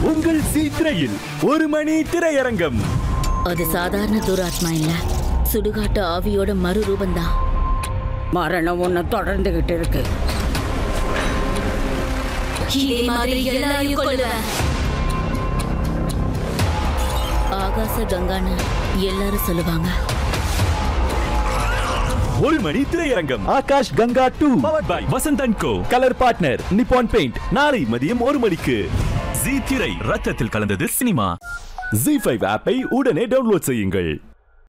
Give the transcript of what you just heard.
உங்கள் சி திரையில் ஒரு மணி திரையரங்கம் அது சாதாரண துராத்மா இல்ல சுடுகாட்டு ஆவியோட மறுரூபந்தான் மரணம் உன்னை தொடர்ந்துகிட்டு இருக்கு இதே மாதிரி எல்லாரையும் கொல்லுவேன் ஆகாச கங்கான்னு எல்லாரும் சொல்லுவாங்க ஒரு மணி திரையரங்கம் Akash Ganga two power by Vasanthan co colour partner Nippon paint நாளை மதியம் ஒரு மணிக்கு ஜி திரை ரத்தத்தில் கலந்தது சினிமா ஜி ஃபைவ் ஆப்பை உடனே டவுன்லோட் செய்யுங்கள்